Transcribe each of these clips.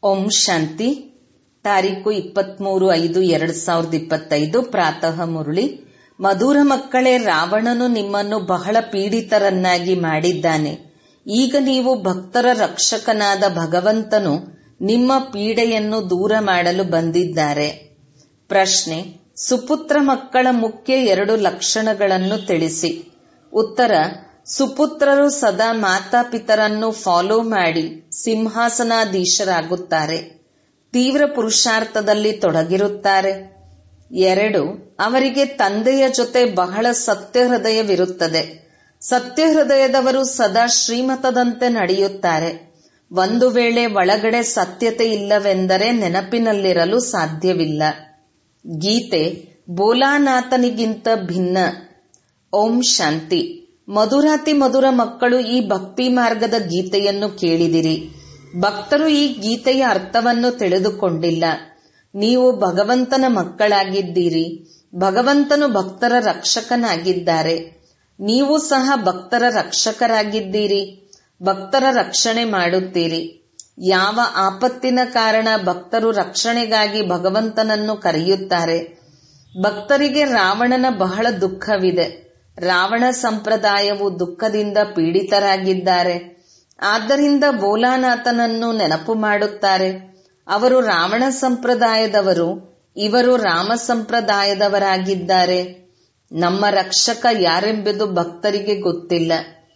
ಓಂ ಶಾಂತಿ ತಾರೀಕು ಇಪ್ಪತ್ಮೂರು ಐದು ಎರಡ್ ಸಾವಿರದ ಇಪ್ಪತ್ತೈದು ಪ್ರಾತಃ ಮುರಳಿ ಮಧುರ ಮಕ್ಕಳೇ ರಾವಣನು ನಿಮ್ಮನ್ನು ಬಹಳ ಪೀಡಿತರನ್ನಾಗಿ ಮಾಡಿದ್ದಾನೆ ಈಗ ನೀವು ಭಕ್ತರ ರಕ್ಷಕನಾದ ಭಗವಂತನು ನಿಮ್ಮ ಪೀಡೆಯನ್ನು ದೂರ ಮಾಡಲು ಬಂದಿದ್ದಾರೆ ಪ್ರಶ್ನೆ ಸುಪುತ್ರ ಮಕ್ಕಳ ಮುಖ್ಯ ಎರಡು ಲಕ್ಷಣಗಳನ್ನು ತಿಳಿಸಿ ಉತ್ತರ ಸುಪುತ್ರರು ಸದಾ ಮಾತಾಪಿತರನ್ನು ಫಾಲೋ ಮಾಡಿ ಸಿಂಹಾಸನಾಧೀಶರಾಗುತ್ತಾರೆ ತೀವ್ರ ಪುರುಷಾರ್ಥದಲ್ಲಿ ತೊಡಗಿರುತ್ತಾರೆ ಎರಡು ಅವರಿಗೆ ತಂದೆಯ ಜೊತೆ ಬಹಳ ಸತ್ಯ ಹೃದಯವಿರುತ್ತದೆ ಸತ್ಯ ಹೃದಯದವರು ಸದಾ ಶ್ರೀಮತದಂತೆ ನಡೆಯುತ್ತಾರೆ ಒಂದು ವೇಳೆ ಒಳಗಡೆ ಸತ್ಯತೆ ಇಲ್ಲವೆಂದರೆ ನೆನಪಿನಲ್ಲಿರಲು ಸಾಧ್ಯವಿಲ್ಲ ಗೀತೆ ಬೋಲಾನಾಥನಿಗಿಂತ ಭಿನ್ನ ಓಂ ಶಾಂತಿ ಮಧುರಾತಿ ಮಧುರ ಮಕ್ಕಳು ಈ ಭಕ್ತಿ ಮಾರ್ಗದ ಗೀತೆಯನ್ನು ಕೇಳಿದಿರಿ ಭಕ್ತರು ಈ ಗೀತೆಯ ಅರ್ಥವನ್ನು ತಿಳಿದುಕೊಂಡಿಲ್ಲ ನೀವು ಭಗವಂತನ ಮಕ್ಕಳಾಗಿದ್ದೀರಿ ಭಗವಂತನು ಭಕ್ತರ ರಕ್ಷಕನಾಗಿದ್ದಾರೆ ನೀವು ಸಹ ಭಕ್ತರ ರಕ್ಷಕರಾಗಿದ್ದೀರಿ ಭಕ್ತರ ರಕ್ಷಣೆ ಮಾಡುತ್ತೀರಿ ಯಾವ ಆಪತ್ತಿನ ಕಾರಣ ಭಕ್ತರು ರಕ್ಷಣೆಗಾಗಿ ಭಗವಂತನನ್ನು ಕರೆಯುತ್ತಾರೆ ಭಕ್ತರಿಗೆ ರಾವಣನ ಬಹಳ ದುಃಖವಿದೆ ರಾವಣ ಸಂಪ್ರದಾಯವು ದುಃಖದಿಂದ ಪೀಡಿತರಾಗಿದ್ದಾರೆ ಆದ್ದರಿಂದ ಬೋಲಾನಾಥನನ್ನು ನೆನಪು ಮಾಡುತ್ತಾರೆ ಅವರು ರಾವಣ ಸಂಪ್ರದಾಯದವರು ಇವರು ರಾಮ ಸಂಪ್ರದಾಯದವರಾಗಿದ್ದಾರೆ ನಮ್ಮ ರಕ್ಷಕ ಯಾರೆಂಬುದು ಭಕ್ತರಿಗೆ ಗೊತ್ತಿಲ್ಲ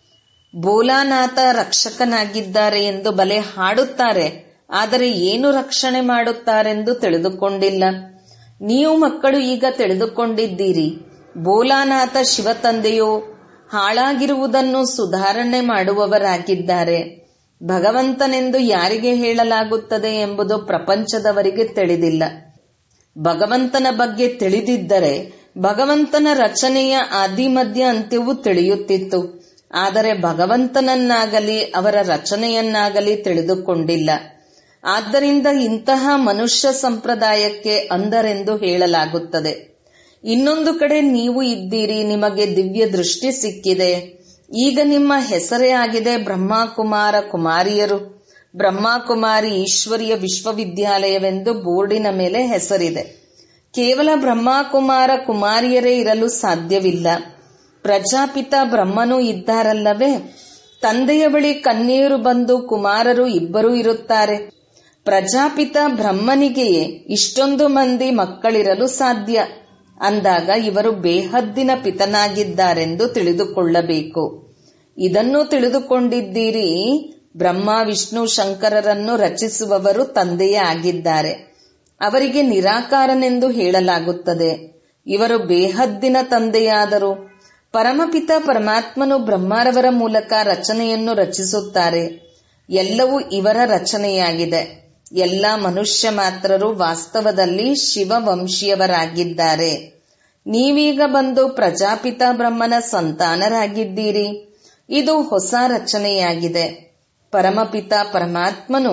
ಬೋಲಾನಾಥ ರಕ್ಷಕನಾಗಿದ್ದಾರೆ ಎಂದು ಬಲೆ ಹಾಡುತ್ತಾರೆ ಆದರೆ ಏನು ರಕ್ಷಣೆ ಮಾಡುತ್ತಾರೆಂದು ತಿಳಿದುಕೊಂಡಿಲ್ಲ ನೀವು ಮಕ್ಕಳು ಈಗ ತಿಳಿದುಕೊಂಡಿದ್ದೀರಿ ಬೋಲಾನಾಥ ಶಿವತಂದೆಯು ಹಾಳಾಗಿರುವುದನ್ನು ಸುಧಾರಣೆ ಮಾಡುವವರಾಗಿದ್ದಾರೆ ಭಗವಂತನೆಂದು ಯಾರಿಗೆ ಹೇಳಲಾಗುತ್ತದೆ ಎಂಬುದು ಪ್ರಪಂಚದವರಿಗೆ ತಿಳಿದಿಲ್ಲ ಭಗವಂತನ ಬಗ್ಗೆ ತಿಳಿದಿದ್ದರೆ ಭಗವಂತನ ರಚನೆಯ ಆದಿಮಧ್ಯ ಅಂತ್ಯವೂ ತಿಳಿಯುತ್ತಿತ್ತು ಆದರೆ ಭಗವಂತನನ್ನಾಗಲಿ ಅವರ ರಚನೆಯನ್ನಾಗಲಿ ತಿಳಿದುಕೊಂಡಿಲ್ಲ ಆದ್ದರಿಂದ ಇಂತಹ ಮನುಷ್ಯ ಸಂಪ್ರದಾಯಕ್ಕೆ ಅಂದರೆಂದು ಹೇಳಲಾಗುತ್ತದೆ ಇನ್ನೊಂದು ಕಡೆ ನೀವು ಇದ್ದೀರಿ ನಿಮಗೆ ದಿವ್ಯ ದೃಷ್ಟಿ ಸಿಕ್ಕಿದೆ ಈಗ ನಿಮ್ಮ ಹೆಸರೇ ಆಗಿದೆ ಬ್ರಹ್ಮಕುಮಾರ ಕುಮಾರಿಯರು ಬ್ರಹ್ಮಕುಮಾರಿ ಈಶ್ವರಿಯ ವಿಶ್ವವಿದ್ಯಾಲಯವೆಂದು ಬೋರ್ಡಿನ ಮೇಲೆ ಹೆಸರಿದೆ ಕೇವಲ ಬ್ರಹ್ಮಕುಮಾರ ಕುಮಾರಿಯರೇ ಇರಲು ಸಾಧ್ಯವಿಲ್ಲ ಪ್ರಜಾಪಿತ ಬ್ರಹ್ಮನೂ ಇದ್ದಾರಲ್ಲವೇ ತಂದೆಯ ಬಳಿ ಕನ್ಯೆಯರು ಬಂದು ಕುಮಾರರು ಇಬ್ಬರೂ ಇರುತ್ತಾರೆ ಪ್ರಜಾಪಿತ ಬ್ರಹ್ಮನಿಗೆಯೇ ಇಷ್ಟೊಂದು ಮಂದಿ ಮಕ್ಕಳಿರಲು ಸಾಧ್ಯ ಅಂದಾಗ ಇವರು ಬೇಹದ್ದಿನ ಪಿತನಾಗಿದ್ದಾರೆಂದು ತಿಳಿದುಕೊಳ್ಳಬೇಕು ಇದನ್ನು ತಿಳಿದುಕೊಂಡಿದ್ದೀರಿ ಬ್ರಹ್ಮ ವಿಷ್ಣು ಶಂಕರರನ್ನು ರಚಿಸುವವರು ತಂದೆಯೇ ಆಗಿದ್ದಾರೆ ಅವರಿಗೆ ನಿರಾಕಾರನೆಂದು ಹೇಳಲಾಗುತ್ತದೆ ಇವರು ಬೇಹದ್ದಿನ ತಂದೆಯಾದರು ಪರಮಪಿತ ಪರಮಾತ್ಮನು ಬ್ರಹ್ಮರವರ ಮೂಲಕ ರಚನೆಯನ್ನು ರಚಿಸುತ್ತಾರೆ ಎಲ್ಲವೂ ಇವರ ರಚನೆಯಾಗಿದೆ ಎಲ್ಲ ಮನುಷ್ಯ ಮಾತ್ರರು ವಾಸ್ತವದಲ್ಲಿ ಶಿವವಂಶೀಯವರಾಗಿದ್ದಾರೆ ನೀವೀಗ ಬಂದು ಪ್ರಜಾಪಿತ ಬ್ರಹ್ಮನ ಸಂತಾನರಾಗಿದ್ದೀರಿ ಇದು ಹೊಸ ರಚನೆಯಾಗಿದೆ ಪರಮಪಿತ ಪರಮಾತ್ಮನು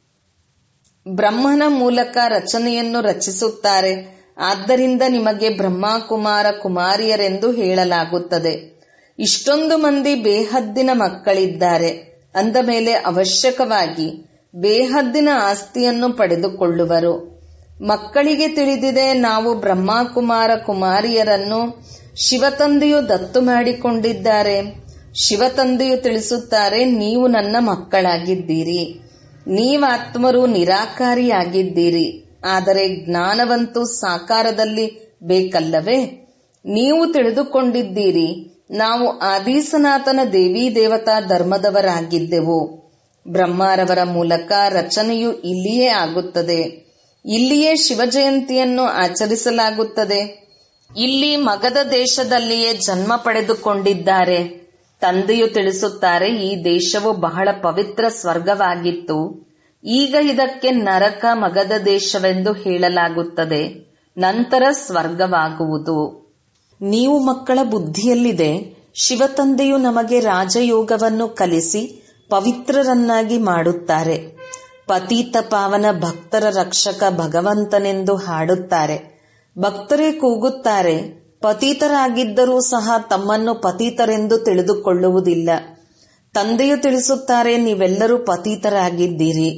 ಬ್ರಹ್ಮನ ಮೂಲಕ ರಚನೆಯನ್ನು ರಚಿಸುತ್ತಾರೆ ಆದ್ದರಿಂದ ನಿಮಗೆ ಬ್ರಹ್ಮಕುಮಾರ ಕುಮಾರಿಯರೆಂದು ಹೇಳಲಾಗುತ್ತದೆ ಇಷ್ಟೊಂದು ಮಂದಿ ಬೇಹದ್ದಿನ ಮಕ್ಕಳಿದ್ದಾರೆ ಅಂದ ಮೇಲೆ ಅವಶ್ಯಕವಾಗಿ ಬೇಹದ್ದಿನ ಆಸ್ತಿಯನ್ನು ಪಡೆದುಕೊಳ್ಳುವರು ಮಕ್ಕಳಿಗೆ ತಿಳಿದಿದೆ ನಾವು ಬ್ರಹ್ಮಕುಮಾರ ಕುಮಾರಿಯರನ್ನು ಶಿವತಂದೆಯು ದತ್ತು ಮಾಡಿಕೊಂಡಿದ್ದಾರೆ ಶಿವತಂದೆಯು ತಿಳಿಸುತ್ತಾರೆ ನೀವು ನನ್ನ ಮಕ್ಕಳಾಗಿದ್ದೀರಿ ನೀವಾತ್ಮರು ನಿರಾಕಾರಿಯಾಗಿದ್ದೀರಿ ಆದರೆ ಜ್ಞಾನವಂತೂ ಸಾಕಾರದಲ್ಲಿ ಬೇಕಲ್ಲವೇ ನೀವು ತಿಳಿದುಕೊಂಡಿದ್ದೀರಿ ನಾವು ಆದಿಸನಾಥನ ದೇವಿ ದೇವತಾ ಧರ್ಮದವರಾಗಿದ್ದೆವು ಬ್ರಹ್ಮರವರ ಮೂಲಕ ರಚನೆಯು ಇಲ್ಲಿಯೇ ಆಗುತ್ತದೆ ಇಲ್ಲಿಯೇ ಶಿವಜಯಂತಿಯನ್ನು ಆಚರಿಸಲಾಗುತ್ತದೆ ಇಲ್ಲಿ ಮಗದ ದೇಶದಲ್ಲಿಯೇ ಜನ್ಮ ಪಡೆದುಕೊಂಡಿದ್ದಾರೆ ತಂದೆಯು ತಿಳಿಸುತ್ತಾರೆ ಈ ದೇಶವು ಬಹಳ ಪವಿತ್ರ ಸ್ವರ್ಗವಾಗಿತ್ತು ಈಗ ಇದಕ್ಕೆ ನರಕ ಮಗದ ದೇಶವೆಂದು ಹೇಳಲಾಗುತ್ತದೆ ನಂತರ ಸ್ವರ್ಗವಾಗುವುದು ನೀವು ಮಕ್ಕಳ ಬುದ್ಧಿಯಲ್ಲಿದೆ ಶಿವತಂದೆಯು ನಮಗೆ ರಾಜಯೋಗವನ್ನು ಕಲಿಸಿ ಪವಿತ್ರರನ್ನಾಗಿ ಮಾಡುತ್ತಾರೆ ಪತೀತ ಪಾವನ ಭಕ್ತರ ರಕ್ಷಕ ಭಗವಂತನೆಂದು ಹಾಡುತ್ತಾರೆ ಭಕ್ತರೇ ಕೂಗುತ್ತಾರೆ ಪತೀತರಾಗಿದ್ದರೂ ಸಹ ತಮ್ಮನ್ನು ಪತೀತರೆಂದು ತಿಳಿದುಕೊಳ್ಳುವುದಿಲ್ಲ ತಂದೆಯು ತಿಳಿಸುತ್ತಾರೆ ನೀವೆಲ್ಲರೂ ಪತೀತರಾಗಿದ್ದೀರಿ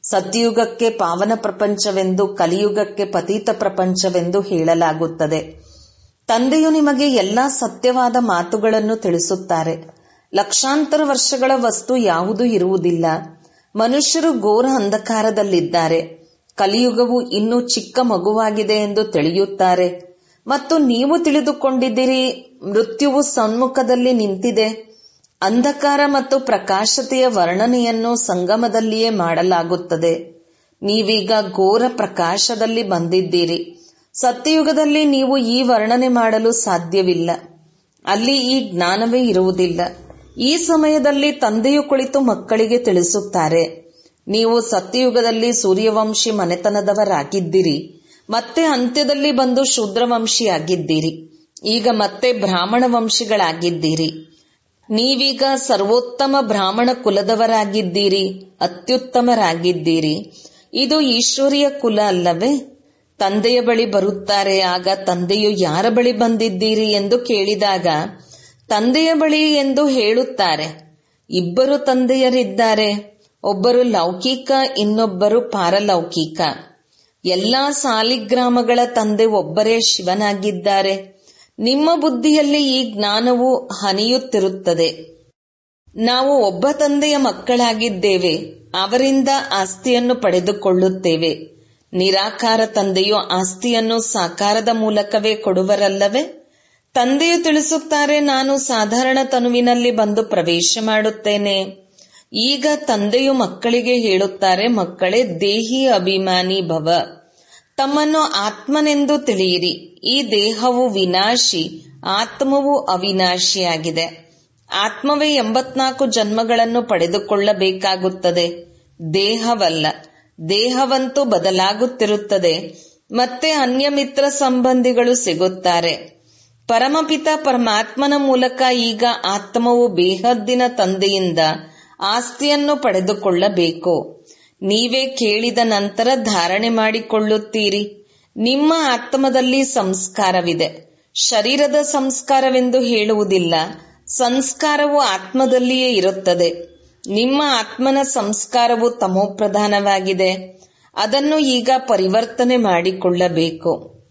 ಸತ್ಯುಗಕ್ಕೆ ಪಾವನ ಪ್ರಪಂಚವೆಂದು ಕಲಿಯುಗಕ್ಕೆ ಪತೀತ ಪ್ರಪಂಚವೆಂದು ಹೇಳಲಾಗುತ್ತದೆ ತಂದೆಯು ನಿಮಗೆ ಎಲ್ಲಾ ಸತ್ಯವಾದ ಮಾತುಗಳನ್ನು ತಿಳಿಸುತ್ತಾರೆ ಲಕ್ಷಾಂತರ ವರ್ಷಗಳ ವಸ್ತು ಯಾವುದೂ ಇರುವುದಿಲ್ಲ ಮನುಷ್ಯರು ಘೋರ ಅಂಧಕಾರದಲ್ಲಿದ್ದಾರೆ ಕಲಿಯುಗವು ಇನ್ನೂ ಚಿಕ್ಕ ಮಗುವಾಗಿದೆ ಎಂದು ತಿಳಿಯುತ್ತಾರೆ ಮತ್ತು ನೀವು ತಿಳಿದುಕೊಂಡಿದ್ದೀರಿ ಮೃತ್ಯುವು ಸನ್ಮುಖದಲ್ಲಿ ನಿಂತಿದೆ ಅಂಧಕಾರ ಮತ್ತು ಪ್ರಕಾಶತೆಯ ವರ್ಣನೆಯನ್ನು ಸಂಗಮದಲ್ಲಿಯೇ ಮಾಡಲಾಗುತ್ತದೆ ನೀವೀಗ ಘೋರ ಪ್ರಕಾಶದಲ್ಲಿ ಬಂದಿದ್ದೀರಿ ಸತ್ಯಯುಗದಲ್ಲಿ ನೀವು ಈ ವರ್ಣನೆ ಮಾಡಲು ಸಾಧ್ಯವಿಲ್ಲ ಅಲ್ಲಿ ಈ ಜ್ಞಾನವೇ ಇರುವುದಿಲ್ಲ ಈ ಸಮಯದಲ್ಲಿ ತಂದೆಯು ಕುಳಿತು ಮಕ್ಕಳಿಗೆ ತಿಳಿಸುತ್ತಾರೆ ನೀವು ಸತ್ಯಯುಗದಲ್ಲಿ ಸೂರ್ಯವಂಶಿ ಮನೆತನದವರಾಗಿದ್ದಿರಿ ಮತ್ತೆ ಅಂತ್ಯದಲ್ಲಿ ಬಂದು ಶೂದ್ರವಂಶಿಯಾಗಿದ್ದೀರಿ ಈಗ ಮತ್ತೆ ಬ್ರಾಹ್ಮಣ ವಂಶಿಗಳಾಗಿದ್ದೀರಿ ನೀವೀಗ ಸರ್ವೋತ್ತಮ ಬ್ರಾಹ್ಮಣ ಕುಲದವರಾಗಿದ್ದೀರಿ ಅತ್ಯುತ್ತಮರಾಗಿದ್ದೀರಿ ಇದು ಈಶ್ವರಿಯ ಕುಲ ಅಲ್ಲವೇ ತಂದೆಯ ಬಳಿ ಬರುತ್ತಾರೆ ಆಗ ತಂದೆಯು ಯಾರ ಬಳಿ ಬಂದಿದ್ದೀರಿ ಎಂದು ಕೇಳಿದಾಗ ತಂದೆಯ ಬಳಿ ಎಂದು ಹೇಳುತ್ತಾರೆ ಇಬ್ಬರು ತಂದೆಯರಿದ್ದಾರೆ ಒಬ್ಬರು ಲೌಕಿಕ ಇನ್ನೊಬ್ಬರು ಪಾರಲೌಕಿಕ ಎಲ್ಲಾ ಸಾಲಿಗ್ರಾಮಗಳ ತಂದೆ ಒಬ್ಬರೇ ಶಿವನಾಗಿದ್ದಾರೆ ನಿಮ್ಮ ಬುದ್ಧಿಯಲ್ಲಿ ಈ ಜ್ಞಾನವು ಹನಿಯುತ್ತಿರುತ್ತದೆ ನಾವು ಒಬ್ಬ ತಂದೆಯ ಮಕ್ಕಳಾಗಿದ್ದೇವೆ ಅವರಿಂದ ಆಸ್ತಿಯನ್ನು ಪಡೆದುಕೊಳ್ಳುತ್ತೇವೆ ನಿರಾಕಾರ ತಂದೆಯು ಆಸ್ತಿಯನ್ನು ಸಾಕಾರದ ಮೂಲಕವೇ ಕೊಡುವರಲ್ಲವೇ ತಂದೆಯು ತಿಳಿಸುತ್ತಾರೆ ನಾನು ಸಾಧಾರಣ ತನುವಿನಲ್ಲಿ ಬಂದು ಪ್ರವೇಶ ಮಾಡುತ್ತೇನೆ ಈಗ ತಂದೆಯು ಮಕ್ಕಳಿಗೆ ಹೇಳುತ್ತಾರೆ ಮಕ್ಕಳೇ ದೇಹಿ ಅಭಿಮಾನಿ ಭವ ತಮ್ಮನ್ನು ಆತ್ಮನೆಂದು ತಿಳಿಯಿರಿ ಈ ದೇಹವು ವಿನಾಶಿ ಆತ್ಮವು ಅವಿನಾಶಿಯಾಗಿದೆ ಆತ್ಮವೇ ಎಂಬತ್ನಾಲ್ಕು ಜನ್ಮಗಳನ್ನು ಪಡೆದುಕೊಳ್ಳಬೇಕಾಗುತ್ತದೆ ದೇಹವಲ್ಲ ದೇಹವಂತೂ ಬದಲಾಗುತ್ತಿರುತ್ತದೆ ಮತ್ತೆ ಅನ್ಯ ಮಿತ್ರ ಸಂಬಂಧಿಗಳು ಸಿಗುತ್ತಾರೆ ಪರಮಪಿತ ಪರಮಾತ್ಮನ ಮೂಲಕ ಈಗ ಆತ್ಮವು ಬೇಹದ್ದಿನ ತಂದೆಯಿಂದ ಆಸ್ತಿಯನ್ನು ಪಡೆದುಕೊಳ್ಳಬೇಕು ನೀವೇ ಕೇಳಿದ ನಂತರ ಧಾರಣೆ ಮಾಡಿಕೊಳ್ಳುತ್ತೀರಿ ನಿಮ್ಮ ಆತ್ಮದಲ್ಲಿ ಸಂಸ್ಕಾರವಿದೆ ಶರೀರದ ಸಂಸ್ಕಾರವೆಂದು ಹೇಳುವುದಿಲ್ಲ ಸಂಸ್ಕಾರವು ಆತ್ಮದಲ್ಲಿಯೇ ಇರುತ್ತದೆ ನಿಮ್ಮ ಆತ್ಮನ ಸಂಸ್ಕಾರವು ತಮೋಪ್ರಧಾನವಾಗಿದೆ ಅದನ್ನು ಈಗ ಪರಿವರ್ತನೆ ಮಾಡಿಕೊಳ್ಳಬೇಕು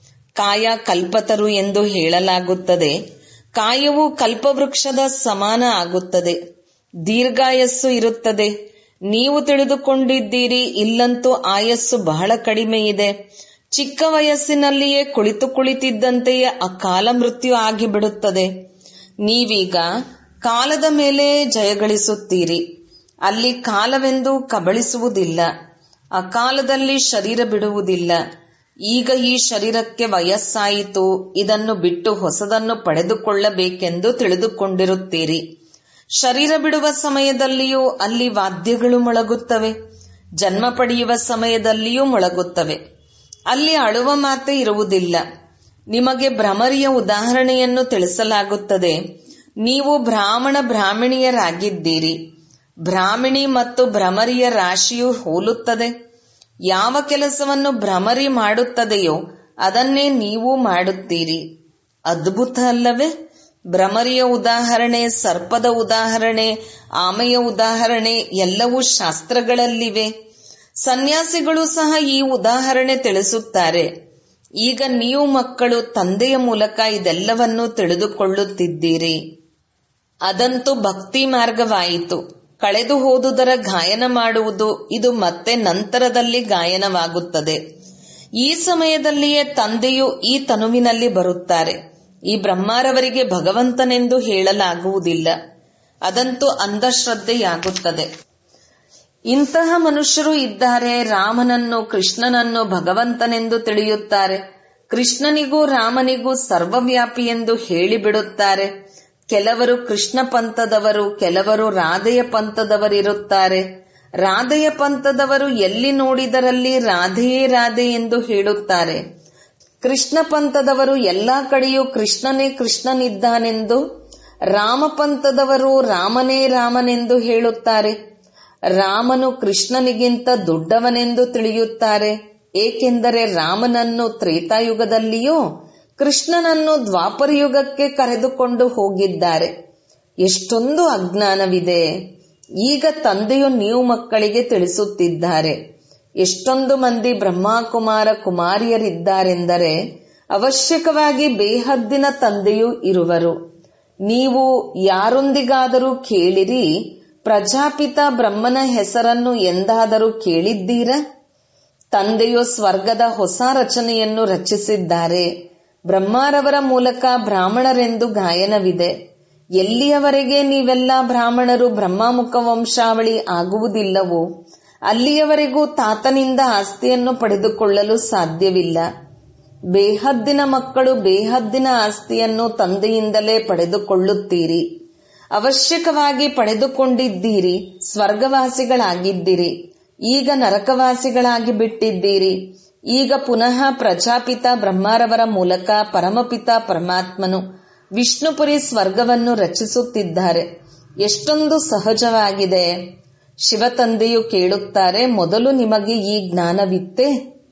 ಕಾಯ ಕಲ್ಪತರು ಎಂದು ಹೇಳಲಾಗುತ್ತದೆ ಕಾಯವು ಕಲ್ಪವೃಕ್ಷದ ಸಮಾನ ಆಗುತ್ತದೆ ದೀರ್ಘಾಯಸ್ಸು ಇರುತ್ತದೆ ನೀವು ತಿಳಿದುಕೊಂಡಿದ್ದೀರಿ ಇಲ್ಲಂತೂ ಆಯಸ್ಸು ಬಹಳ ಕಡಿಮೆ ಇದೆ ಚಿಕ್ಕ ವಯಸ್ಸಿನಲ್ಲಿಯೇ ಕುಳಿತು ಕುಳಿತಿದ್ದಂತೆಯೇ ಅಕಾಲ ಮೃತ್ಯು ಆಗಿಬಿಡುತ್ತದೆ ನೀವೀಗ ಕಾಲದ ಮೇಲೆ ಜಯಗಳಿಸುತ್ತೀರಿ ಅಲ್ಲಿ ಕಾಲವೆಂದು ಕಬಳಿಸುವುದಿಲ್ಲ ಅಕಾಲದಲ್ಲಿ ಶರೀರ ಬಿಡುವುದಿಲ್ಲ ಈಗ ಈ ಶರೀರಕ್ಕೆ ವಯಸ್ಸಾಯಿತು ಇದನ್ನು ಬಿಟ್ಟು ಹೊಸದನ್ನು ಪಡೆದುಕೊಳ್ಳಬೇಕೆಂದು ತಿಳಿದುಕೊಂಡಿರುತ್ತೀರಿ ಶರೀರ ಬಿಡುವ ಸಮಯದಲ್ಲಿಯೂ ಅಲ್ಲಿ ವಾದ್ಯಗಳು ಮೊಳಗುತ್ತವೆ ಜನ್ಮ ಪಡೆಯುವ ಸಮಯದಲ್ಲಿಯೂ ಮೊಳಗುತ್ತವೆ ಅಲ್ಲಿ ಅಳುವ ಮಾತೆ ಇರುವುದಿಲ್ಲ ನಿಮಗೆ ಭ್ರಮರಿಯ ಉದಾಹರಣೆಯನ್ನು ತಿಳಿಸಲಾಗುತ್ತದೆ ನೀವು ಬ್ರಾಹ್ಮಣ ಬ್ರಾಹ್ಮಣಿಯರಾಗಿದ್ದೀರಿ ಬ್ರಾಹ್ಮಣಿ ಮತ್ತು ಭ್ರಮರಿಯ ರಾಶಿಯು ಹೋಲುತ್ತದೆ ಯಾವ ಕೆಲಸವನ್ನು ಭ್ರಮರಿ ಮಾಡುತ್ತದೆಯೋ ಅದನ್ನೇ ನೀವು ಮಾಡುತ್ತೀರಿ ಅದ್ಭುತ ಅಲ್ಲವೇ ಭ್ರಮರಿಯ ಉದಾಹರಣೆ ಸರ್ಪದ ಉದಾಹರಣೆ ಆಮೆಯ ಉದಾಹರಣೆ ಎಲ್ಲವೂ ಶಾಸ್ತ್ರಗಳಲ್ಲಿವೆ ಸನ್ಯಾಸಿಗಳು ಸಹ ಈ ಉದಾಹರಣೆ ತಿಳಿಸುತ್ತಾರೆ ಈಗ ನೀವು ಮಕ್ಕಳು ತಂದೆಯ ಮೂಲಕ ಇದೆಲ್ಲವನ್ನೂ ತಿಳಿದುಕೊಳ್ಳುತ್ತಿದ್ದೀರಿ ಅದಂತೂ ಭಕ್ತಿ ಮಾರ್ಗವಾಯಿತು ಕಳೆದು ಹೋದುದರ ಗಾಯನ ಮಾಡುವುದು ಇದು ಮತ್ತೆ ನಂತರದಲ್ಲಿ ಗಾಯನವಾಗುತ್ತದೆ ಈ ಸಮಯದಲ್ಲಿಯೇ ತಂದೆಯು ಈ ತನುವಿನಲ್ಲಿ ಬರುತ್ತಾರೆ ಈ ಬ್ರಹ್ಮಾರವರಿಗೆ ಭಗವಂತನೆಂದು ಹೇಳಲಾಗುವುದಿಲ್ಲ ಅದಂತೂ ಅಂಧಶ್ರದ್ಧೆಯಾಗುತ್ತದೆ ಇಂತಹ ಮನುಷ್ಯರು ಇದ್ದಾರೆ ರಾಮನನ್ನು ಕೃಷ್ಣನನ್ನು ಭಗವಂತನೆಂದು ತಿಳಿಯುತ್ತಾರೆ ಕೃಷ್ಣನಿಗೂ ರಾಮನಿಗೂ ಸರ್ವವ್ಯಾಪಿ ಎಂದು ಹೇಳಿಬಿಡುತ್ತಾರೆ ಕೆಲವರು ಕೃಷ್ಣ ಪಂಥದವರು ಕೆಲವರು ರಾಧೆಯ ಪಂಥದವರಿರುತ್ತಾರೆ ರಾಧೆಯ ಪಂಥದವರು ಎಲ್ಲಿ ನೋಡಿದರಲ್ಲಿ ರಾಧೆಯೇ ರಾಧೆ ಎಂದು ಹೇಳುತ್ತಾರೆ ಕೃಷ್ಣ ಪಂಥದವರು ಎಲ್ಲಾ ಕಡೆಯೂ ಕೃಷ್ಣನೇ ಕೃಷ್ಣನಿದ್ದಾನೆಂದು ರಾಮ ಪಂಥದವರು ರಾಮನೇ ರಾಮನೆಂದು ಹೇಳುತ್ತಾರೆ ರಾಮನು ಕೃಷ್ಣನಿಗಿಂತ ದೊಡ್ಡವನೆಂದು ತಿಳಿಯುತ್ತಾರೆ ಏಕೆಂದರೆ ರಾಮನನ್ನು ತ್ರೇತಾಯುಗದಲ್ಲಿಯೂ ಕೃಷ್ಣನನ್ನು ದ್ವಾಪರಯುಗಕ್ಕೆ ಕರೆದುಕೊಂಡು ಹೋಗಿದ್ದಾರೆ ಎಷ್ಟೊಂದು ಅಜ್ಞಾನವಿದೆ ಈಗ ತಂದೆಯು ನೀವು ಮಕ್ಕಳಿಗೆ ತಿಳಿಸುತ್ತಿದ್ದಾರೆ ಎಷ್ಟೊಂದು ಮಂದಿ ಬ್ರಹ್ಮಕುಮಾರ ಕುಮಾರಿಯರಿದ್ದಾರೆಂದರೆ ಅವಶ್ಯಕವಾಗಿ ಬೇಹದ್ದಿನ ತಂದೆಯೂ ಇರುವರು ನೀವು ಯಾರೊಂದಿಗಾದರೂ ಕೇಳಿರಿ ಪ್ರಜಾಪಿತ ಬ್ರಹ್ಮನ ಹೆಸರನ್ನು ಎಂದಾದರೂ ಕೇಳಿದ್ದೀರಾ ತಂದೆಯು ಸ್ವರ್ಗದ ಹೊಸ ರಚನೆಯನ್ನು ರಚಿಸಿದ್ದಾರೆ ಬ್ರಹ್ಮಾರವರ ಮೂಲಕ ಬ್ರಾಹ್ಮಣರೆಂದು ಗಾಯನವಿದೆ ಎಲ್ಲಿಯವರೆಗೆ ನೀವೆಲ್ಲ ಬ್ರಾಹ್ಮಣರು ಬ್ರಹ್ಮಮುಖ ವಂಶಾವಳಿ ಆಗುವುದಿಲ್ಲವೋ ಅಲ್ಲಿಯವರೆಗೂ ತಾತನಿಂದ ಆಸ್ತಿಯನ್ನು ಪಡೆದುಕೊಳ್ಳಲು ಸಾಧ್ಯವಿಲ್ಲ ಬೇಹದ್ದಿನ ಮಕ್ಕಳು ಬೇಹದ್ದಿನ ಆಸ್ತಿಯನ್ನು ತಂದೆಯಿಂದಲೇ ಪಡೆದುಕೊಳ್ಳುತ್ತೀರಿ ಅವಶ್ಯಕವಾಗಿ ಪಡೆದುಕೊಂಡಿದ್ದೀರಿ ಸ್ವರ್ಗವಾಸಿಗಳಾಗಿದ್ದೀರಿ ಈಗ ನರಕವಾಸಿಗಳಾಗಿ ಬಿಟ್ಟಿದ್ದೀರಿ ಈಗ ಪುನಃ ಪ್ರಜಾಪಿತ ಬ್ರಹ್ಮಾರವರ ಮೂಲಕ ಪರಮಪಿತ ಪರಮಾತ್ಮನು ವಿಷ್ಣುಪುರಿ ಸ್ವರ್ಗವನ್ನು ರಚಿಸುತ್ತಿದ್ದಾರೆ ಎಷ್ಟೊಂದು ಸಹಜವಾಗಿದೆ ಶಿವತಂದೆಯು ಕೇಳುತ್ತಾರೆ ಮೊದಲು ನಿಮಗೆ ಈ ಜ್ಞಾನವಿತ್ತೆ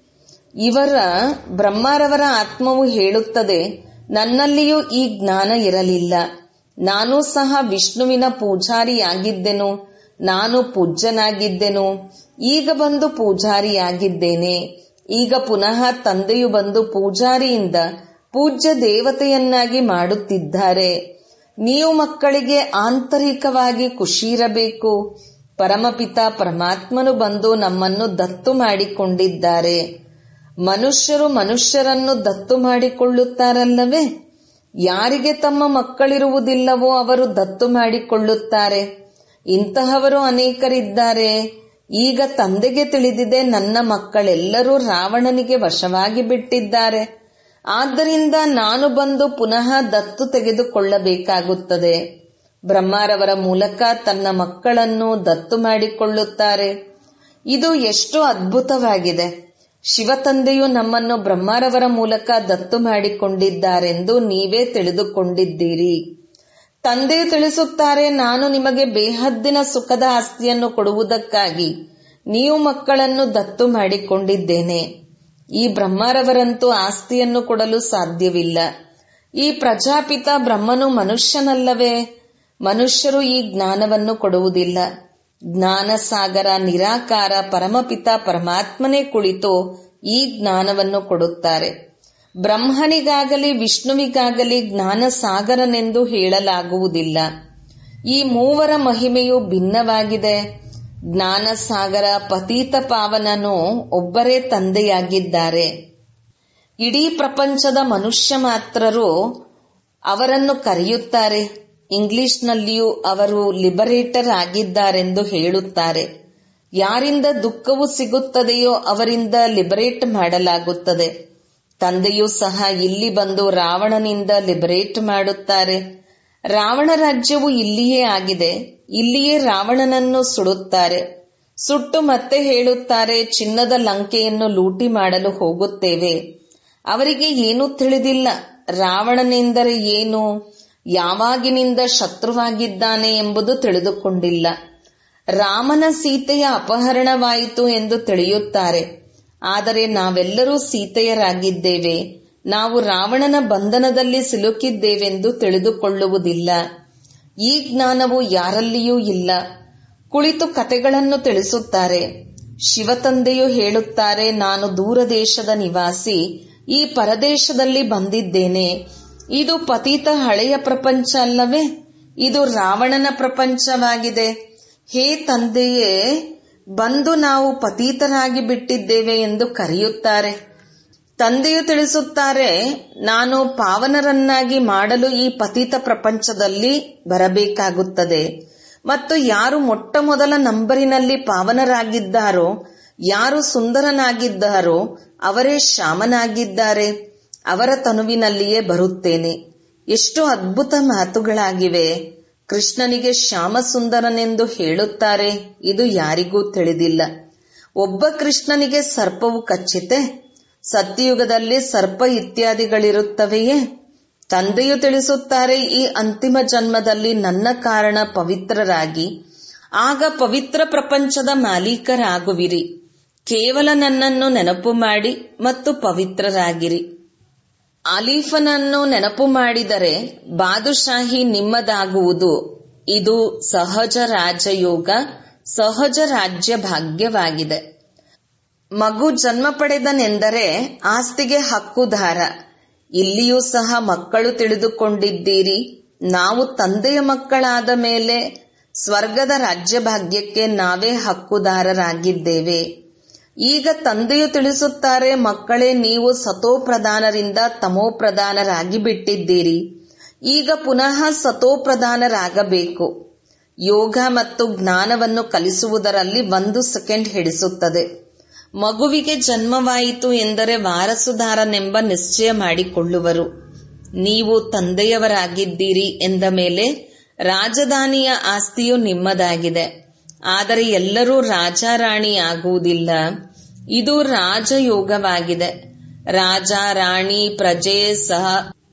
ಇವರ ಬ್ರಹ್ಮಾರವರ ಆತ್ಮವು ಹೇಳುತ್ತದೆ ನನ್ನಲ್ಲಿಯೂ ಈ ಜ್ಞಾನ ಇರಲಿಲ್ಲ ನಾನು ಸಹ ವಿಷ್ಣುವಿನ ಪೂಜಾರಿಯಾಗಿದ್ದೆನು ನಾನು ಪೂಜ್ಯನಾಗಿದ್ದೆನು ಈಗ ಬಂದು ಪೂಜಾರಿಯಾಗಿದ್ದೇನೆ ಈಗ ಪುನಃ ತಂದೆಯು ಬಂದು ಪೂಜಾರಿಯಿಂದ ಪೂಜ್ಯ ದೇವತೆಯನ್ನಾಗಿ ಮಾಡುತ್ತಿದ್ದಾರೆ ನೀವು ಮಕ್ಕಳಿಗೆ ಆಂತರಿಕವಾಗಿ ಖುಷಿಯಿರಬೇಕು ಪರಮಪಿತ ಪರಮಾತ್ಮನು ಬಂದು ನಮ್ಮನ್ನು ದತ್ತು ಮಾಡಿಕೊಂಡಿದ್ದಾರೆ ಮನುಷ್ಯರು ಮನುಷ್ಯರನ್ನು ದತ್ತು ಮಾಡಿಕೊಳ್ಳುತ್ತಾರಲ್ಲವೇ ಯಾರಿಗೆ ತಮ್ಮ ಮಕ್ಕಳಿರುವುದಿಲ್ಲವೋ ಅವರು ದತ್ತು ಮಾಡಿಕೊಳ್ಳುತ್ತಾರೆ ಇಂತಹವರು ಅನೇಕರಿದ್ದಾರೆ ಈಗ ತಂದೆಗೆ ತಿಳಿದಿದೆ ನನ್ನ ಮಕ್ಕಳೆಲ್ಲರೂ ರಾವಣನಿಗೆ ವಶವಾಗಿ ಬಿಟ್ಟಿದ್ದಾರೆ ಆದ್ದರಿಂದ ನಾನು ಬಂದು ಪುನಃ ದತ್ತು ತೆಗೆದುಕೊಳ್ಳಬೇಕಾಗುತ್ತದೆ ಬ್ರಹ್ಮಾರವರ ಮೂಲಕ ತನ್ನ ಮಕ್ಕಳನ್ನು ದತ್ತು ಮಾಡಿಕೊಳ್ಳುತ್ತಾರೆ ಇದು ಎಷ್ಟು ಅದ್ಭುತವಾಗಿದೆ ಶಿವತಂದೆಯು ನಮ್ಮನ್ನು ಬ್ರಹ್ಮಾರವರ ಮೂಲಕ ದತ್ತು ಮಾಡಿಕೊಂಡಿದ್ದಾರೆಂದು ನೀವೇ ತಿಳಿದುಕೊಂಡಿದ್ದೀರಿ ತಂದೆಯು ತಿಳಿಸುತ್ತಾರೆ ನಾನು ನಿಮಗೆ ಬೇಹದ್ದಿನ ಸುಖದ ಆಸ್ತಿಯನ್ನು ಕೊಡುವುದಕ್ಕಾಗಿ ನೀವು ಮಕ್ಕಳನ್ನು ದತ್ತು ಮಾಡಿಕೊಂಡಿದ್ದೇನೆ ಈ ಬ್ರಹ್ಮರವರಂತೂ ಆಸ್ತಿಯನ್ನು ಕೊಡಲು ಸಾಧ್ಯವಿಲ್ಲ ಈ ಪ್ರಜಾಪಿತ ಬ್ರಹ್ಮನು ಮನುಷ್ಯನಲ್ಲವೇ ಮನುಷ್ಯರು ಈ ಜ್ಞಾನವನ್ನು ಕೊಡುವುದಿಲ್ಲ ಜ್ಞಾನ ಸಾಗರ ನಿರಾಕಾರ ಪರಮಪಿತ ಪರಮಾತ್ಮನೇ ಕುಳಿತು ಈ ಜ್ಞಾನವನ್ನು ಕೊಡುತ್ತಾರೆ ಬ್ರಹ್ಮನಿಗಾಗಲಿ ವಿಷ್ಣುವಿಗಾಗಲಿ ಜ್ಞಾನ ಸಾಗರನೆಂದು ಹೇಳಲಾಗುವುದಿಲ್ಲ ಈ ಮೂವರ ಮಹಿಮೆಯು ಭಿನ್ನವಾಗಿದೆ ಜ್ಞಾನ ಸಾಗರ ಪತೀತ ಪಾವನನು ಒಬ್ಬರೇ ತಂದೆಯಾಗಿದ್ದಾರೆ ಇಡೀ ಪ್ರಪಂಚದ ಮನುಷ್ಯ ಮಾತ್ರರು ಅವರನ್ನು ಕರೆಯುತ್ತಾರೆ ಇಂಗ್ಲಿಷ್ನಲ್ಲಿಯೂ ಅವರು ಲಿಬರೇಟರ್ ಆಗಿದ್ದಾರೆಂದು ಹೇಳುತ್ತಾರೆ ಯಾರಿಂದ ದುಃಖವು ಸಿಗುತ್ತದೆಯೋ ಅವರಿಂದ ಲಿಬರೇಟ್ ಮಾಡಲಾಗುತ್ತದೆ ತಂದೆಯೂ ಸಹ ಇಲ್ಲಿ ಬಂದು ರಾವಣನಿಂದ ಲಿಬರೇಟ್ ಮಾಡುತ್ತಾರೆ ರಾವಣ ರಾಜ್ಯವು ಇಲ್ಲಿಯೇ ಆಗಿದೆ ಇಲ್ಲಿಯೇ ರಾವಣನನ್ನು ಸುಡುತ್ತಾರೆ ಸುಟ್ಟು ಮತ್ತೆ ಹೇಳುತ್ತಾರೆ ಚಿನ್ನದ ಲಂಕೆಯನ್ನು ಲೂಟಿ ಮಾಡಲು ಹೋಗುತ್ತೇವೆ ಅವರಿಗೆ ಏನೂ ತಿಳಿದಿಲ್ಲ ರಾವಣನೆಂದರೆ ಏನು ಯಾವಾಗಿನಿಂದ ಶತ್ರುವಾಗಿದ್ದಾನೆ ಎಂಬುದು ತಿಳಿದುಕೊಂಡಿಲ್ಲ ರಾಮನ ಸೀತೆಯ ಅಪಹರಣವಾಯಿತು ಎಂದು ತಿಳಿಯುತ್ತಾರೆ ಆದರೆ ನಾವೆಲ್ಲರೂ ಸೀತೆಯರಾಗಿದ್ದೇವೆ ನಾವು ರಾವಣನ ಬಂಧನದಲ್ಲಿ ಸಿಲುಕಿದ್ದೇವೆಂದು ತಿಳಿದುಕೊಳ್ಳುವುದಿಲ್ಲ ಈ ಜ್ಞಾನವು ಯಾರಲ್ಲಿಯೂ ಇಲ್ಲ ಕುಳಿತು ಕತೆಗಳನ್ನು ತಿಳಿಸುತ್ತಾರೆ ಶಿವತಂದೆಯು ಹೇಳುತ್ತಾರೆ ನಾನು ದೂರದೇಶದ ನಿವಾಸಿ ಈ ಪರದೇಶದಲ್ಲಿ ಬಂದಿದ್ದೇನೆ ಇದು ಪತೀತ ಹಳೆಯ ಪ್ರಪಂಚ ಅಲ್ಲವೇ ಇದು ರಾವಣನ ಪ್ರಪಂಚವಾಗಿದೆ ಹೇ ತಂದೆಯೇ ಬಂದು ನಾವು ಪತೀತರಾಗಿ ಬಿಟ್ಟಿದ್ದೇವೆ ಎಂದು ಕರೆಯುತ್ತಾರೆ ತಂದೆಯು ತಿಳಿಸುತ್ತಾರೆ ನಾನು ಪಾವನರನ್ನಾಗಿ ಮಾಡಲು ಈ ಪತೀತ ಪ್ರಪಂಚದಲ್ಲಿ ಬರಬೇಕಾಗುತ್ತದೆ ಮತ್ತು ಯಾರು ಮೊಟ್ಟ ಮೊದಲ ನಂಬರಿನಲ್ಲಿ ಪಾವನರಾಗಿದ್ದಾರೋ ಯಾರು ಸುಂದರನಾಗಿದ್ದಾರೋ ಅವರೇ ಶ್ಯಾಮನಾಗಿದ್ದಾರೆ ಅವರ ತನುವಿನಲ್ಲಿಯೇ ಬರುತ್ತೇನೆ ಎಷ್ಟು ಅದ್ಭುತ ಮಾತುಗಳಾಗಿವೆ ಕೃಷ್ಣನಿಗೆ ಶ್ಯಾಮ ಸುಂದರನೆಂದು ಹೇಳುತ್ತಾರೆ ಇದು ಯಾರಿಗೂ ತಿಳಿದಿಲ್ಲ ಒಬ್ಬ ಕೃಷ್ಣನಿಗೆ ಸರ್ಪವು ಕಚ್ಚಿತೆ ಸತ್ಯಯುಗದಲ್ಲಿ ಸರ್ಪ ಇತ್ಯಾದಿಗಳಿರುತ್ತವೆಯೇ ತಂದೆಯು ತಿಳಿಸುತ್ತಾರೆ ಈ ಅಂತಿಮ ಜನ್ಮದಲ್ಲಿ ನನ್ನ ಕಾರಣ ಪವಿತ್ರರಾಗಿ ಆಗ ಪವಿತ್ರ ಪ್ರಪಂಚದ ಮಾಲೀಕರಾಗುವಿರಿ ಕೇವಲ ನನ್ನನ್ನು ನೆನಪು ಮಾಡಿ ಮತ್ತು ಪವಿತ್ರರಾಗಿರಿ ಆಲೀಫನನ್ನು ನೆನಪು ಮಾಡಿದರೆ ಬಾದುಶಾಹಿ ನಿಮ್ಮದಾಗುವುದು ಇದು ಸಹಜ ರಾಜಯೋಗ ಸಹಜ ರಾಜ್ಯ ಭಾಗ್ಯವಾಗಿದೆ ಮಗು ಜನ್ಮ ಪಡೆದನೆಂದರೆ ಆಸ್ತಿಗೆ ಹಕ್ಕುದಾರ ಇಲ್ಲಿಯೂ ಸಹ ಮಕ್ಕಳು ತಿಳಿದುಕೊಂಡಿದ್ದೀರಿ ನಾವು ತಂದೆಯ ಮಕ್ಕಳಾದ ಮೇಲೆ ಸ್ವರ್ಗದ ರಾಜ್ಯ ಭಾಗ್ಯಕ್ಕೆ ನಾವೇ ಹಕ್ಕುದಾರರಾಗಿದ್ದೇವೆ ಈಗ ತಂದೆಯು ತಿಳಿಸುತ್ತಾರೆ ಮಕ್ಕಳೇ ನೀವು ಸತೋಪ್ರಧಾನರಿಂದ ತಮೋಪ್ರಧಾನರಾಗಿ ಬಿಟ್ಟಿದ್ದೀರಿ ಈಗ ಪುನಃ ಸತೋಪ್ರಧಾನರಾಗಬೇಕು ಯೋಗ ಮತ್ತು ಜ್ಞಾನವನ್ನು ಕಲಿಸುವುದರಲ್ಲಿ ಒಂದು ಸೆಕೆಂಡ್ ಹಿಡಿಸುತ್ತದೆ ಮಗುವಿಗೆ ಜನ್ಮವಾಯಿತು ಎಂದರೆ ವಾರಸುದಾರನೆಂಬ ನಿಶ್ಚಯ ಮಾಡಿಕೊಳ್ಳುವರು ನೀವು ತಂದೆಯವರಾಗಿದ್ದೀರಿ ಎಂದ ಮೇಲೆ ರಾಜಧಾನಿಯ ಆಸ್ತಿಯು ನಿಮ್ಮದಾಗಿದೆ ಆದರೆ ಎಲ್ಲರೂ ರಾಜಾರಾಣಿ ಆಗುವುದಿಲ್ಲ ಇದು ರಾಜಯೋಗವಾಗಿದೆ ರಾಜ ರಾಣಿ ಪ್ರಜೆ ಸಹ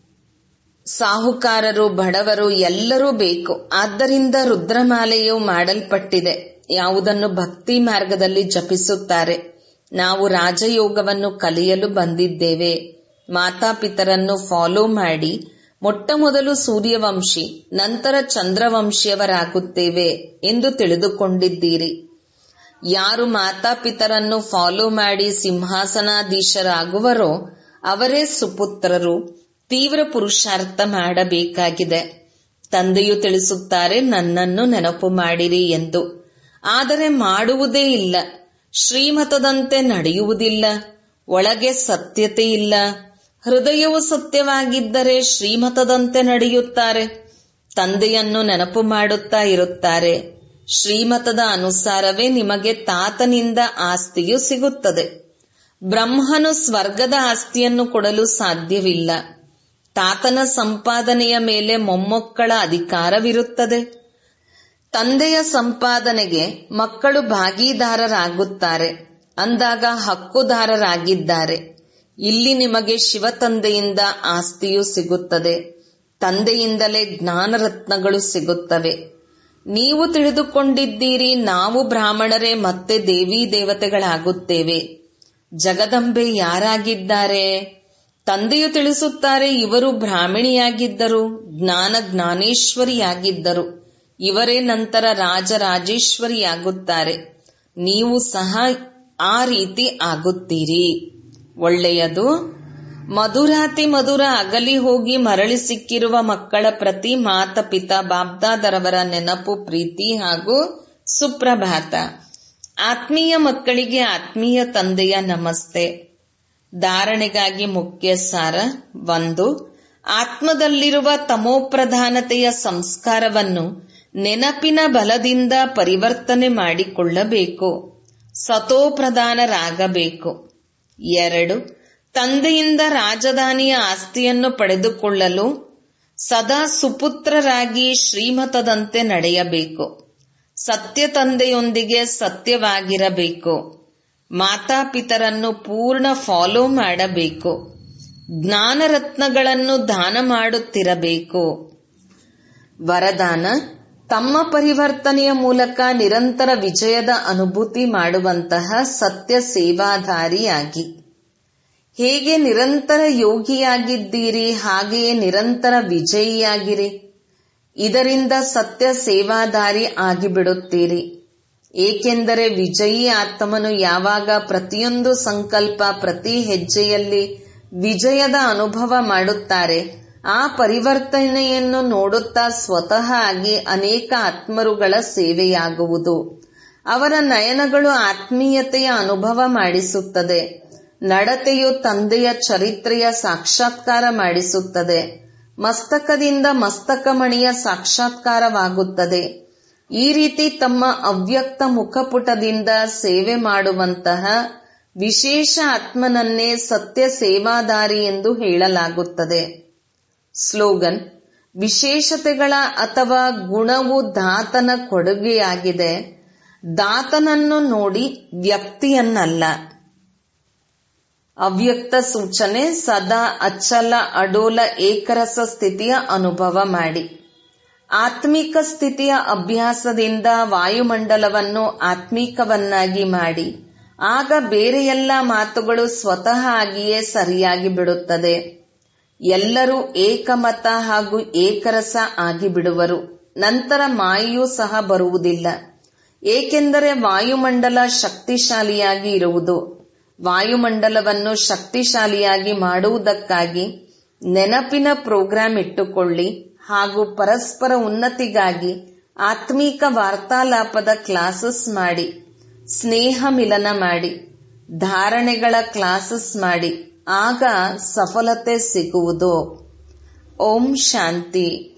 ಸಾಹುಕಾರರು ಬಡವರು ಎಲ್ಲರೂ ಬೇಕು ಆದ್ದರಿಂದ ರುದ್ರಮಾಲೆಯು ಮಾಡಲ್ಪಟ್ಟಿದೆ ಯಾವುದನ್ನು ಭಕ್ತಿ ಮಾರ್ಗದಲ್ಲಿ ಜಪಿಸುತ್ತಾರೆ ನಾವು ರಾಜಯೋಗವನ್ನು ಕಲಿಯಲು ಬಂದಿದ್ದೇವೆ ಮಾತಾಪಿತರನ್ನು ಫಾಲೋ ಮಾಡಿ ಮೊಟ್ಟ ಮೊದಲು ಸೂರ್ಯವಂಶಿ ನಂತರ ಚಂದ್ರವಂಶಿಯವರಾಗುತ್ತೇವೆ ಎಂದು ತಿಳಿದುಕೊಂಡಿದ್ದೀರಿ ಯಾರು ಮಾತಾಪಿತರನ್ನು ಫಾಲೋ ಮಾಡಿ ಸಿಂಹಾಸನಾಧೀಶರಾಗುವರೋ ಅವರೇ ಸುಪುತ್ರರು ತೀವ್ರ ಪುರುಷಾರ್ಥ ಮಾಡಬೇಕಾಗಿದೆ ತಂದೆಯು ತಿಳಿಸುತ್ತಾರೆ ನನ್ನನ್ನು ನೆನಪು ಮಾಡಿರಿ ಎಂದು ಆದರೆ ಮಾಡುವುದೇ ಇಲ್ಲ ಶ್ರೀಮತದಂತೆ ನಡೆಯುವುದಿಲ್ಲ ಒಳಗೆ ಸತ್ಯತೆ ಇಲ್ಲ ಹೃದಯವು ಸತ್ಯವಾಗಿದ್ದರೆ ಶ್ರೀಮತದಂತೆ ನಡೆಯುತ್ತಾರೆ ತಂದೆಯನ್ನು ನೆನಪು ಮಾಡುತ್ತಾ ಇರುತ್ತಾರೆ ಶ್ರೀಮತದ ಅನುಸಾರವೇ ನಿಮಗೆ ತಾತನಿಂದ ಆಸ್ತಿಯು ಸಿಗುತ್ತದೆ ಬ್ರಹ್ಮನು ಸ್ವರ್ಗದ ಆಸ್ತಿಯನ್ನು ಕೊಡಲು ಸಾಧ್ಯವಿಲ್ಲ ತಾತನ ಸಂಪಾದನೆಯ ಮೇಲೆ ಮೊಮ್ಮಕ್ಕಳ ಅಧಿಕಾರವಿರುತ್ತದೆ ತಂದೆಯ ಸಂಪಾದನೆಗೆ ಮಕ್ಕಳು ಭಾಗೀದಾರರಾಗುತ್ತಾರೆ ಅಂದಾಗ ಹಕ್ಕುದಾರರಾಗಿದ್ದಾರೆ ಇಲ್ಲಿ ನಿಮಗೆ ಶಿವತಂದೆಯಿಂದ ಆಸ್ತಿಯು ಸಿಗುತ್ತದೆ ತಂದೆಯಿಂದಲೇ ಜ್ಞಾನರತ್ನಗಳು ಸಿಗುತ್ತವೆ ನೀವು ತಿಳಿದುಕೊಂಡಿದ್ದೀರಿ ನಾವು ಬ್ರಾಹ್ಮಣರೇ ಮತ್ತೆ ದೇವಿ ದೇವತೆಗಳಾಗುತ್ತೇವೆ ಜಗದಂಬೆ ಯಾರಾಗಿದ್ದಾರೆ ತಂದೆಯು ತಿಳಿಸುತ್ತಾರೆ ಇವರು ಬ್ರಾಹ್ಮಣಿಯಾಗಿದ್ದರು ಜ್ಞಾನ ಜ್ಞಾನೇಶ್ವರಿಯಾಗಿದ್ದರು ಇವರೇ ನಂತರ ರಾಜರಾಜೇಶ್ವರಿಯಾಗುತ್ತಾರೆ ನೀವು ಸಹ ಆ ರೀತಿ ಆಗುತ್ತೀರಿ ಒಳ್ಳೆಯದು ಮಧುರಾತಿ ಮಧುರ ಅಗಲಿ ಹೋಗಿ ಮರಳಿ ಸಿಕ್ಕಿರುವ ಮಕ್ಕಳ ಪ್ರತಿ ಮಾತಪಿತ ಬಾಬ್ದಾದರವರ ನೆನಪು ಪ್ರೀತಿ ಹಾಗೂ ಸುಪ್ರಭಾತ ಆತ್ಮೀಯ ಮಕ್ಕಳಿಗೆ ಆತ್ಮೀಯ ತಂದೆಯ ನಮಸ್ತೆ ಧಾರಣೆಗಾಗಿ ಮುಖ್ಯ ಸಾರ ಒಂದು ಆತ್ಮದಲ್ಲಿರುವ ತಮೋಪ್ರಧಾನತೆಯ ಸಂಸ್ಕಾರವನ್ನು ನೆನಪಿನ ಬಲದಿಂದ ಪರಿವರ್ತನೆ ಮಾಡಿಕೊಳ್ಳಬೇಕು ಸತೋಪ್ರಧಾನರಾಗಬೇಕು ಎರಡು ತಂದೆಯಿಂದ ರಾಜಧಾನಿಯ ಆಸ್ತಿಯನ್ನು ಪಡೆದುಕೊಳ್ಳಲು ಸದಾ ಸುಪುತ್ರರಾಗಿ ಶ್ರೀಮತದಂತೆ ನಡೆಯಬೇಕು ಸತ್ಯ ತಂದೆಯೊಂದಿಗೆ ಸತ್ಯವಾಗಿರಬೇಕು ಮಾತಾಪಿತರನ್ನು ಪೂರ್ಣ ಫಾಲೋ ಮಾಡಬೇಕು ಜ್ಞಾನರತ್ನಗಳನ್ನು ದಾನ ಮಾಡುತ್ತಿರಬೇಕು ವರದಾನ ತಮ್ಮ ಪರಿವರ್ತನೆಯ ಮೂಲಕ ನಿರಂತರ ವಿಜಯದ ಅನುಭೂತಿ ಮಾಡುವಂತಹ ಸತ್ಯ ಸೇವಾಧಾರಿಯಾಗಿ ಹೇಗೆ ನಿರಂತರ ಯೋಗಿಯಾಗಿದ್ದೀರಿ ಹಾಗೆಯೇ ನಿರಂತರ ವಿಜಯಿಯಾಗಿರಿ ಇದರಿಂದ ಸತ್ಯ ಸೇವಾದಾರಿ ಆಗಿಬಿಡುತ್ತೀರಿ ಏಕೆಂದರೆ ವಿಜಯಿ ಆತ್ಮನು ಯಾವಾಗ ಪ್ರತಿಯೊಂದು ಸಂಕಲ್ಪ ಪ್ರತಿ ಹೆಜ್ಜೆಯಲ್ಲಿ ವಿಜಯದ ಅನುಭವ ಮಾಡುತ್ತಾರೆ ಆ ಪರಿವರ್ತನೆಯನ್ನು ನೋಡುತ್ತಾ ಸ್ವತಃ ಆಗಿ ಅನೇಕ ಆತ್ಮರುಗಳ ಸೇವೆಯಾಗುವುದು ಅವರ ನಯನಗಳು ಆತ್ಮೀಯತೆಯ ಅನುಭವ ಮಾಡಿಸುತ್ತದೆ ನಡತೆಯು ತಂದೆಯ ಚರಿತ್ರೆಯ ಸಾಕ್ಷಾತ್ಕಾರ ಮಾಡಿಸುತ್ತದೆ ಮಸ್ತಕದಿಂದ ಮಸ್ತಕಮಣಿಯ ಸಾಕ್ಷಾತ್ಕಾರವಾಗುತ್ತದೆ ಈ ರೀತಿ ತಮ್ಮ ಅವ್ಯಕ್ತ ಮುಖಪುಟದಿಂದ ಸೇವೆ ಮಾಡುವಂತಹ ವಿಶೇಷ ಆತ್ಮನನ್ನೇ ಸತ್ಯ ಸೇವಾದಾರಿ ಎಂದು ಹೇಳಲಾಗುತ್ತದೆ ಸ್ಲೋಗನ್ ವಿಶೇಷತೆಗಳ ಅಥವಾ ಗುಣವು ದಾತನ ಕೊಡುಗೆಯಾಗಿದೆ ದಾತನನ್ನು ನೋಡಿ ವ್ಯಕ್ತಿಯನ್ನಲ್ಲ ಅವ್ಯಕ್ತ ಸೂಚನೆ ಸದಾ ಅಚ್ಚಲ ಅಡೋಲ ಏಕರಸ ಸ್ಥಿತಿಯ ಅನುಭವ ಮಾಡಿ ಆತ್ಮಿಕ ಸ್ಥಿತಿಯ ಅಭ್ಯಾಸದಿಂದ ವಾಯುಮಂಡಲವನ್ನು ಆತ್ಮೀಕವನ್ನಾಗಿ ಮಾಡಿ ಆಗ ಬೇರೆ ಎಲ್ಲ ಮಾತುಗಳು ಸ್ವತಃ ಆಗಿಯೇ ಸರಿಯಾಗಿ ಬಿಡುತ್ತದೆ ಎಲ್ಲರೂ ಏಕಮತ ಹಾಗೂ ಏಕರಸ ಆಗಿಬಿಡುವರು ನಂತರ ಮಾಯೆಯೂ ಸಹ ಬರುವುದಿಲ್ಲ ಏಕೆಂದರೆ ವಾಯುಮಂಡಲ ಶಕ್ತಿಶಾಲಿಯಾಗಿ ಇರುವುದು ವಾಯುಮಂಡಲವನ್ನು ಶಕ್ತಿಶಾಲಿಯಾಗಿ ಮಾಡುವುದಕ್ಕಾಗಿ ನೆನಪಿನ ಪ್ರೋಗ್ರಾಂ ಇಟ್ಟುಕೊಳ್ಳಿ ಹಾಗೂ ಪರಸ್ಪರ ಉನ್ನತಿಗಾಗಿ ಆತ್ಮೀಕ ವಾರ್ತಾಲಾಪದ ಕ್ಲಾಸಸ್ ಮಾಡಿ ಸ್ನೇಹ ಮಿಲನ ಮಾಡಿ ಧಾರಣೆಗಳ ಕ್ಲಾಸಸ್ ಮಾಡಿ ಆಗ ಸಫಲತೆ ಸಿಗುವುದು ಓಂ ಶಾಂತಿ